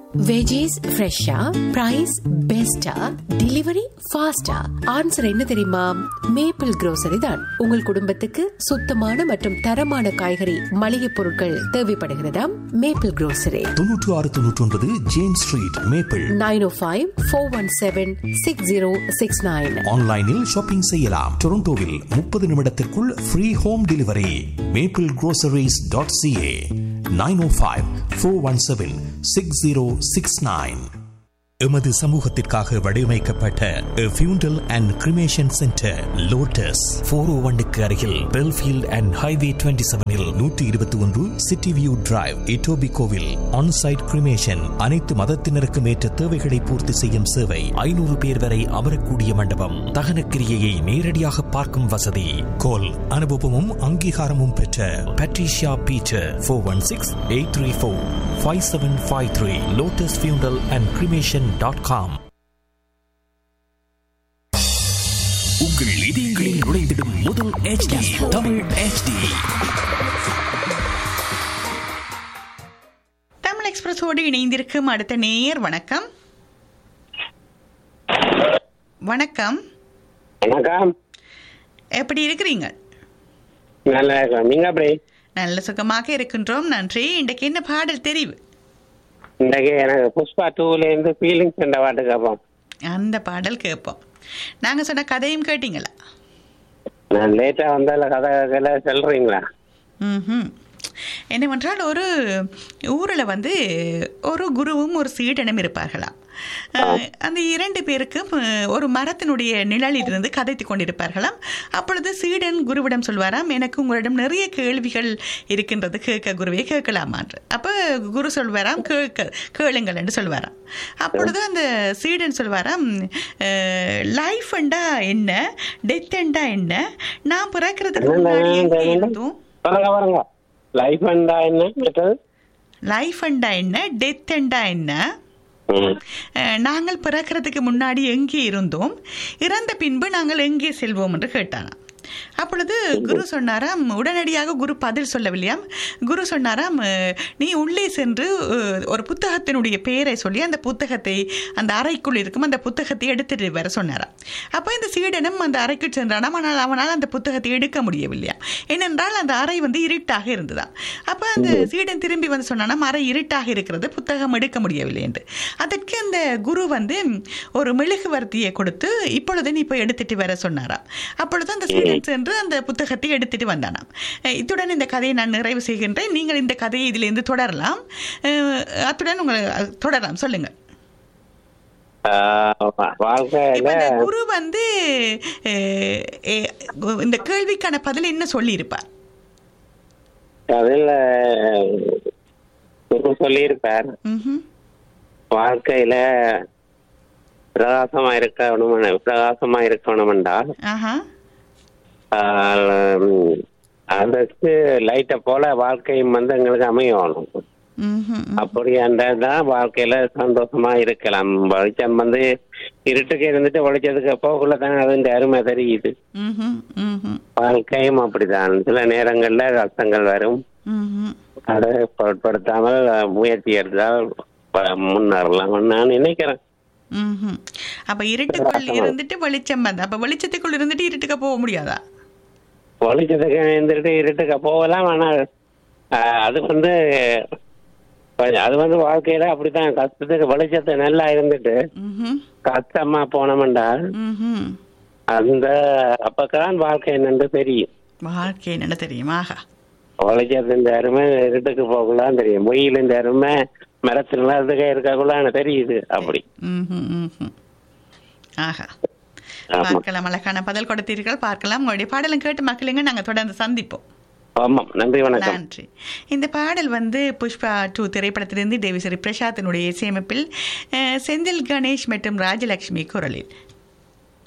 Veggies ஃப்ரெஷ்ஷா price பெஸ்டா delivery ஃபாஸ்டா ஆன்சர் என்ன தெரியுமா மேப்பிள் grocery தான் உங்கள் குடும்பத்துக்கு சுத்தமான மற்றும் தரமான காய்கறி மளிகை பொருட்கள் தேவைப்படுகிறதாம் மேப்பிள் grocery தொன்னூற்று ஆறு தொன்னூற்றி ஒன்பது James street Maple nine O five four one seven six zero six nine ஆன்லைனில் ஷாப்பிங் செய்யலாம் டொரண்டோவில் முப்பது நிமிடத்திற்குள் free home delivery Maple groceries.ca dot CA nine O five four one seven six zero six nine எமது சமூகத்திற்காக வடிவமைக்கப்பட்ட funeral and cremation centre Lotus four O ஒன்னுக்கு அருகில் பெல்ஃபீல்ட் அண்ட் ஹைவே டுவெண்ட்டி செவனில் நூற்றி இருபத்தி ஒன்று சிட்டி வியூ டிரைவ் இட்டோபி கோவில் ஆன்சைட் கிரிமேஷன் அனைத்து மதத்தினருக்கும் ஏற்ற தேவைகளை பூர்த்தி செய்யும் சேவை ஐநூறு பேர் வரை அமரக்கூடிய மண்டபம் தகன கிரியையை நேரடியாக பார்க்கும் வசதி கோல் அனுபவமும் அங்கீகாரமும் பெற்ற Patricia Peter four one six eight three four five seven five three Lotus funeral and cremation dot com உங்கள் இதயங்களில் நுழைந்திடும் முதல் HD தமிழ் HD தமிழ் எக்ஸ்பிரஸோடு இணைந்திருக்கும் அடுத்த நேயர் வணக்கம் வணக்கம் வணக்கம் எப்படி இருக்கிறீங்க நல்லா இருக்கோம் நீங்க அப்படி நல்ல சுகமாக இருக்கின்றோம் நன்றி இன்றைக்கு என்ன பாடல் தெரிவு இன்றைக்கு எனக்கு புஷ்பா டூல இருந்து ஃபீலிங்ஸ் என்ற பாட்டு கேட்போம் அந்த பாடல் கேட்போம் நாங்க சொன்ன கதையும் கேட்டீங்களா நான் லேட்டா வந்தால கதை கதை சொல்றீங்களா ம்ஹும். என்னவென்றால் ஒரு ஊரில் வந்து ஒரு குருவும் ஒரு சீடனும் இருப்பார்களாம் அஹ், அந்த இரண்டு பேருக்கும் அஹ், ஒரு மரத்தினுடைய நிழலில் இருந்து கதைத்து கொண்டிருப்பார்களாம் அப்பொழுது சீடன் குருவிடம் சொல்வாராம் எனக்கு உங்களிடம் நிறைய கேள்விகள் இருக்கின்றது கேட்க குருவே கேட்கலாமான்று அப்போ குரு சொல்வாராம் கேட்க கேளுங்கள் என்று சொல்வாராம் அப்பொழுது அந்த சீடன் சொல்வாராம் லைஃப் என்றா என்ன டெத் என்றா என்ன நான் பிறக்கிறதுக்கு முன்னாடி எங்கே இருந்தோம் பாருங்க பாருங்க லைஃப் அண்டா என்ன மெட்டல் லைஃப் அண்டா என்ன டெத் அண்டா என்ன அஹ், நாங்கள் பிறக்கிறதுக்கு முன்னாடி எங்கே இருந்தோம் இறந்த பின்பு நாங்கள் எங்கே செல்வோம் என்று கேட்டானாம் அப்பொழுது குரு சொன்னாராம் உடனடியாக குரு பதில் சொல்லவில்லையாம் குரு சொன்னாராம் அஹ், நீ உள்ளே சென்று அஹ், ஒரு புத்தகத்தினுடைய பெயரை சொல்லி அந்த புத்தகத்தை அந்த அறைக்குள் இருக்கும் அந்த புத்தகத்தை எடுத்துட்டு வர சொன்னாராம் அப்போ இந்த சீடனும் அந்த அறைக்கு சென்றானாம் ஆனால் அவனால் அந்த புத்தகத்தை எடுக்க முடியவில்லையா ஏனென்றால் அந்த அறை வந்து இருட்டாக இருந்ததாம் அப்போ அந்த சீடன் திரும்பி வந்து சொன்னானாம் அறை இருட்டாக இருக்கிறது புத்தகம் எடுக்க முடியவில்லை என்று அதற்கு அந்த குரு வந்து ஒரு மெழுகுவர்த்தியை கொடுத்து இப்பொழுது நீ போய் எடுத்துட்டு வர சொன்னாராம் அப்பொழுது அந்த சீடன் சென்று அந்த புத்தகத்தை எடுத்துட்டு வந்தானாம் அஹ் இத்துடன் இந்த கதையை நான் நிறைவு செய்கின்றேன் நீங்கள் இந்த கதையை இதிலிருந்து தொடரலாம் அஹ் அத்துடன் உங்களை அஹ், தொடரலாம் சொல்லுங்க இப்ப வாழ்க்கையில இந்த குரு வந்து அஹ், எ- இந்த கேள்விக்கான பதில் என்ன சொல்லியிருப்பார் அதில் குரு சொல்லியிருப்பார் ம்ஹும். வாழ்க்கையில பிரகாசமா இருக்கணும் பிரகாசமா இருக்கணும் என்றால் ஆஹா ஆஹ், அதுக்கு லைட்டை போல வாழ்க்கையும் வந்து எங்களுக்கு அமையணும் ம்ஹும். அப்படி தான் வாழ்க்கையில சந்தோஷமா இருக்கலாம் வெளிச்சம் வந்து இருட்டுக்கு இருந்துட்டு வெளிச்சத்துக்கு போக்குள்ள தான் அதுன்ற அருமை தெரியுது ம்ஹும். ம்ஹும். வாழ்க்கையும் அப்படிதான் சில நேரங்கள்ல கஷ்டங்கள் வரும் ம்ஹும். அதை பொருட்படுத்தாமல் முயற்சி எடுத்தால் ப- முன்னேறலாம் நான் நினைக்கிறேன் ம்ஹும். அப்ப இருட்டுக்குள் இருந்துட்டு வெளிச்சம் வந்து அப்ப வெளிச்சத்துக்குள் இருந்துட்டு இருட்டுக்கு போக முடியாதா வெளிச்சத்துக்கு இருந்துட்டு இருட்டுக்கு போகலாம் ஆனால் ஆஹ், அது வந்து கொஞ்சம் அது வந்து வாழ்க்கையில அப்படித்தான் கஷ்டத்துக்கு வெளிச்சத்தை நல்லா இருந்துட்டு ம்ஹும். கஷ்டமா போனோம்டா ம்ஹும். அந்த அப்பதான் வாழ்க்கை என்னன்னு தெரியும் வாழ்க்கை என்ன தெரியுமா ஆஹா வெளிச்சத்தின் அருமை இருட்டுக்கு போகலாம் தெரியும் வெயிலின் அருமை மரத்துல நிலத்துக்கே இருக்கக்குள்ள தெரியுது அப்படி ம்ஹும். ம்ஹும். ஆஹா ஆமா பார்க்கலாம் அழகான பதில் கொடுத்தீர்கள் பார்க்கலாம் உங்களுடைய பாடலும் கேட்டு மக்களுங்க நாங்க தொடர்ந்து சந்திப்போம் ஆமாம் நன்றி வணக்கம் நன்றி இந்த பாடல் வந்து புஷ்பா டூ திரைப்படத்திலிருந்து தேவிஸ்ரீ பிரசாத்தினுடைய இசையமைப்பில் அஹ், செந்தில் கணேஷ் மற்றும் ராஜலட்சுமி குரலில்